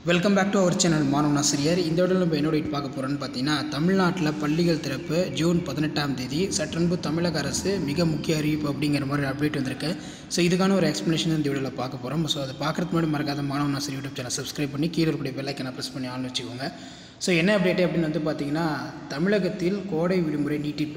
welcome back to our channel மாணவன் ஆசிரியர் இந்த வீடியோவில் நம்ம என்னோட பார்க்க போகிறோன்னு பார்த்தீங்கன்னா தமிழ்நாட்டில் பள்ளிகள் திறப்பு ஜூன் பதினெட்டாம் தேதி சற்றன்பு தமிழக அரசு மிக முக்கிய அறிவிப்பு அப்படிங்கிற மாதிரி அப்டேட் வந்திருக்கு ஸோ இதுக்கான ஒரு எக்ஸ்ப்ளனேஷன் இந்த வீடியோவில் பார்க்க போகிறோம் ஸோ அதை பார்க்குறதுக்கு முன்னாடி மறக்காத மாணவன் ஆசிரியர் யூடியூப் சேனல் சப்ஸ்கிரைப் பண்ணி கீழே இருக்கக்கூடிய பெல்லைக்கனை ப்ரெஸ் பண்ணி ஆன் வச்சுக்கோங்க ஸோ என்ன அப்டேட் அப்படின்னு வந்து பார்த்தீங்கன்னா தமிழகத்தில் கோடை விடுமுறை நீட்டிப்பு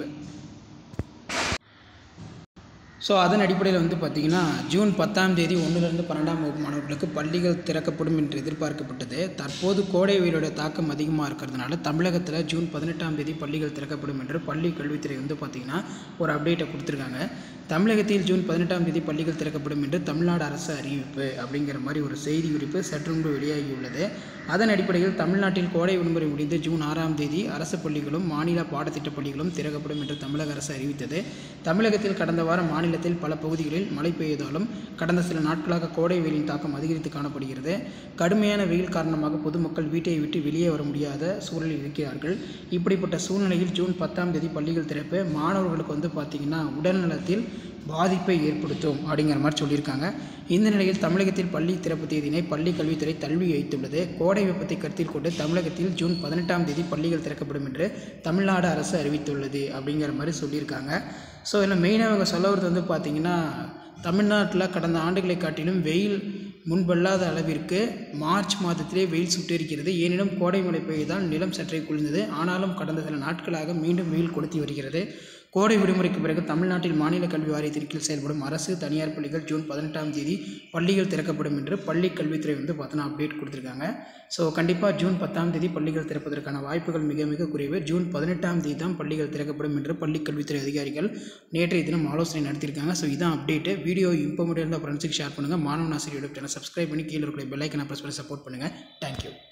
ஸோ அதன் அடிப்படையில் வந்து பார்த்திங்கன்னா ஜூன் பத்தாம் தேதி ஒன்றிலிருந்து பன்னெண்டாம் வகுப்பு மாணவர்களுக்கு பள்ளிகள் திறக்கப்படும் என்று எதிர்பார்க்கப்பட்டது தற்போது கோடை வெயிலோட தாக்கம் அதிகமாக இருக்கிறதுனால தமிழகத்தில் ஜூன் பதினெட்டாம் தேதி பள்ளிகள் திறக்கப்படும் என்று பள்ளி கல்வித்துறை வந்து பார்த்திங்கன்னா ஒரு அப்டேட்டை கொடுத்துருக்காங்க தமிழகத்தில் ஜூன் பதினெட்டாம் தேதி பள்ளிகள் திறக்கப்படும் என்று தமிழ்நாடு அரசு அறிவிப்பு அப்படிங்கிற மாதிரி ஒரு செய்தி குறிப்பு சற்று முன்பு வெளியாகியுள்ளது அதன் அடிப்படையில் தமிழ்நாட்டில் கோடை விடுமுறை முடிந்து ஜூன் ஆறாம் தேதி அரசு பள்ளிகளும் மாநில பாடத்திட்ட பள்ளிகளும் திறக்கப்படும் என்று தமிழக அரசு அறிவித்தது தமிழகத்தில் கடந்த வாரம் மாநிலத்தில் பல பகுதிகளில் மழை பெய்ததாலும் கடந்த சில நாட்களாக கோடை வெயிலின் தாக்கம் அதிகரித்து காணப்படுகிறது கடுமையான வெயில் காரணமாக பொதுமக்கள் வீட்டை விட்டு வெளியே வர முடியாத சூழலில் இருக்கிறார்கள் இப்படிப்பட்ட சூழ்நிலையில் ஜூன் பத்தாம் தேதி பள்ளிகள் திறப்பு மாணவர்களுக்கு வந்து பார்த்திங்கன்னா உடல்நலத்தில் பாதிப்பை ஏற்படுத்தும் அப்படிங்கிற மாதிரி சொல்லியிருக்காங்க இந்த நிலையில் தமிழகத்தில் பள்ளி திறப்பு தேதியினை பள்ளி கல்வித்துறை தள்ளி வைத்துள்ளது கோடை வெப்பத்தை கருத்தில் கொண்டு தமிழகத்தில் ஜூன் பதினெட்டாம் தேதி பள்ளிகள் திறக்கப்படும் என்று தமிழ்நாடு அரசு அறிவித்துள்ளது அப்படிங்கிற மாதிரி சொல்லியிருக்காங்க ஸோ இதில் மெயினாக அவங்க சொல்ல வரது வந்து பார்த்திங்கன்னா தமிழ்நாட்டில் கடந்த ஆண்டுகளை காட்டிலும் வெயில் முன்பல்லாத அளவிற்கு மார்ச் மாதத்திலே வெயில் சுட்டெரிக்கிறது ஏனினும் கோடை மழை பெய்தால் நிலம் சற்றே குளிர்ந்தது ஆனாலும் கடந்த சில நாட்களாக மீண்டும் வெயில் கொளுத்தி வருகிறது கோடை விடுமுறைக்கு பிறகு தமிழ்நாட்டில் மாநில கல்வி வாரியத்தின் கீழ் செயல்படும் அரசு தனியார் பள்ளிகள் ஜூன் பதினெட்டாம் தேதி பள்ளிகள் திறக்கப்படும் என்று பள்ளி கல்வித்துறை வந்து பார்த்தோன்னா அப்டேட் கொடுத்துருக்காங்க ஸோ கண்டிப்பாக ஜூன் பத்தாம் தேதி பள்ளிகள் திறப்பதற்கான வாய்ப்புகள் மிக மிக குறைவு ஜூன் பதினெட்டாம் தேதி தான் பள்ளிகள் திறக்கப்படும் என்று பள்ளி கல்வித்துறை அதிகாரிகள் நேற்றைய தினம் ஆலோசனை நடத்தியிருக்காங்க ஸோ இதான் அப்டேட்டு வீடியோ இன்ஃபர்மேட்டிவ் இருந்தால் ஃப்ரெண்ட்ஸுக்கு ஷேர் பண்ணுங்கள் மாணவன் ஆசிரியர் யூடியூப் சேனல் சப்ஸ்கிரைப் பண்ணி கீழே இருக்கிற பெல்லைக்கனை ப்ரெஸ் பண்ணி சப்போர்ட் பண்ணுங்கள் தேங்க்யூ